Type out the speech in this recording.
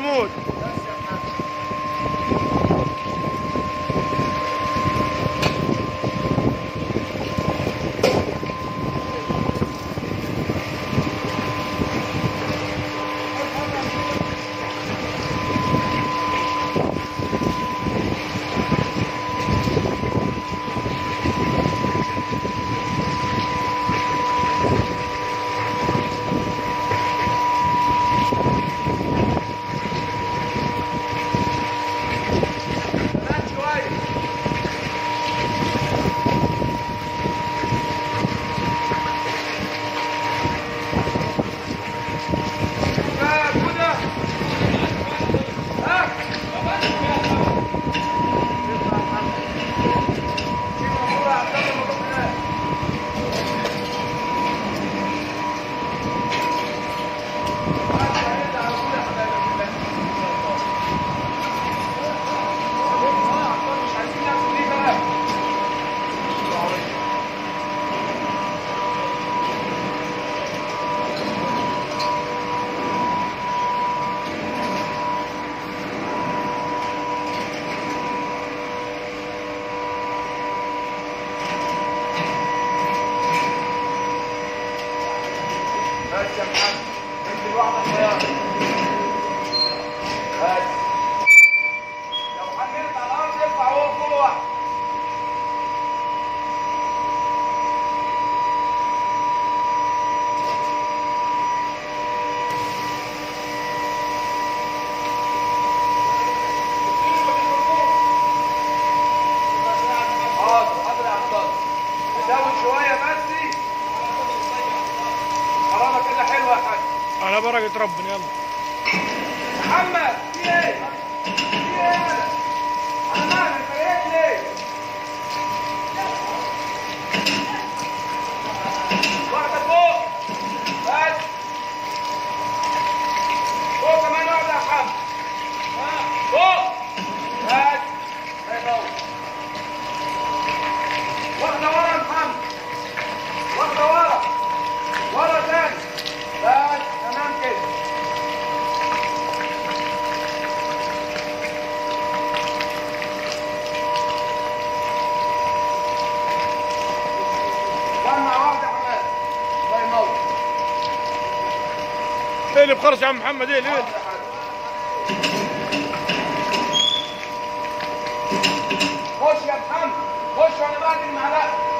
محمود كمان شوية ها كده ها شيل الموضوع يا عبد الله الموضوع هناك. هات هنا على طول يا حبايبي مش عايزين ناكل ليه بقى بس يا محمد انت لوحدك يا بس لو حملت على الارض ارفع هو فوق واحد حاضر حاضر يا عبد الله زود شويه بس حرامه كده حلوه يا حاج على بركة ربنا يلا محمد في ايه؟ في ايه؟ انا مالك انت جاي ليه؟ واحدة فوق بس فوق كمان واحدة يا محمد فوق بس الله ينور واحدة ورا يا محمد واحدة ورا ورا تاني بس تمام كده جمع واحدة حماد الله ينور ايه اللي بخلص يا عم محمد ايه حاضر ليه يا حاج. خش يا محمد خش وانا بعد المعلقة